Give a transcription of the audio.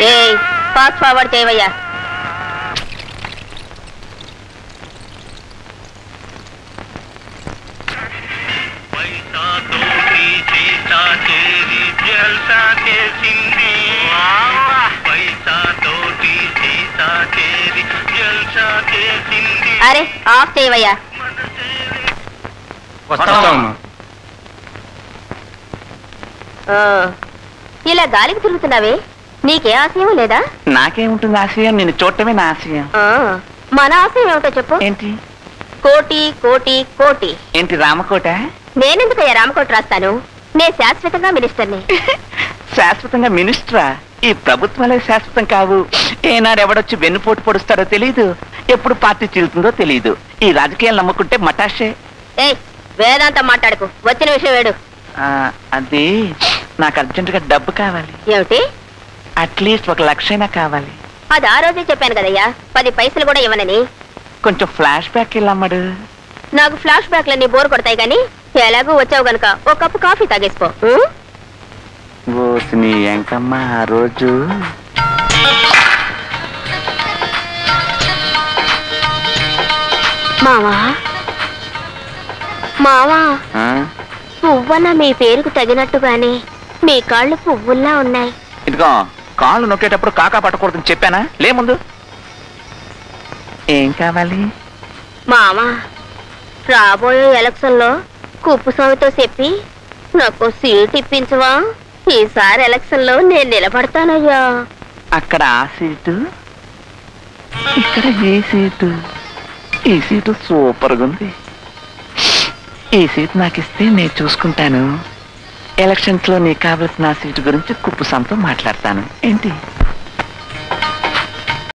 ఏ fast forward చేయవయ్యా पैसा तोड़ी सीता तेरी जलसा के सिंधी पैसा तोड़ी सीता तेरी जलसा के सिंधी అరే ఆఫ్ చేయవయ్యా వస్తామమ్మా ఆ, ఇలా గాలికి తిరుగుతున్నావే నీకే ఆశయం లేదా నాకేముంటుంది ఆశయం నేను చూడటమే నా ఆశయం ఆ, మన ఆశయం ఏమిటో చెప్పు ఏంటి కోటి కోటి కోటి ఏంటి రామకోట నేనెందుకయ్యా రామకోటి రాస్తాను నేను శాశ్వతంగా మినిస్టర్ని శాశ్వతంగా మినిస్టరా ఈ ప్రభుత్వాలే శాశ్వతం కావు ఏనాడు ఎవడొచ్చి వెన్నుపోటు పొడుస్తాడో తెలియదు ఎప్పుడు పార్టీ చీలుతుందో తెలియదు ఈ రాజకీయాలు నమ్ముకుంటే మటాషే ఏయ్ వేదాంతం మాట్లాడుకు వచ్చిన విషయం వేడు ఆ, అది నాకు అర్జెంటుగా డబ్బు కావాలి ఏమిటి అట్లీస్ట్ ఒక లక్షైనా కావాలి అది ఆ రోజే చెప్పాను కదయ్యా పది పైసలు కూడా ఇవ్వనని కొంచెం ఫ్లాష్ బ్యాక్ వెళ్ళమ్మడు నాకు ఫ్లాష్ బ్యాక్లన్నీ బోర్ కొడతాయి కానీ ఎలాగూ వచ్చావు గనుక ఒక కప్పు కాఫీ తాగేసుకో ఉం? ఓసి నీ ఎంకమ్మ ఆ రోజు మావా మావా ఆ? పువ్వన్న మీ పేరుకు తగినట్టుగానే మీ కాళ్ళు పువ్వుల్లా ఉన్నాయి ఇదిగో కాళ్ళు నొక్కేటప్పుడు కాకా పట్టకూడదని చెప్పానా లే ముందు ఏం కావాలి మావా రాబోయే ఎలక్షన్ లో కుప్పు స్వామితో చెప్పి నాకు సీట్ ఇప్పించవా ఈసారి ఎలక్షన్ లో నేను నిలబడతానయ్యా అక్కడ ఆ సీటు ఇక్కడ ఏ సీటు ఈ సీటు సూపర్గా ఉంది ఈ సీట్ నాకు ఇస్తే నేను చూసుకుంటాను ఎలక్షన్స్ లో నీకు కావలసిన ఆ సీటు గురించి కుప్పుసాంతో మాట్లాడతాను ఏంటి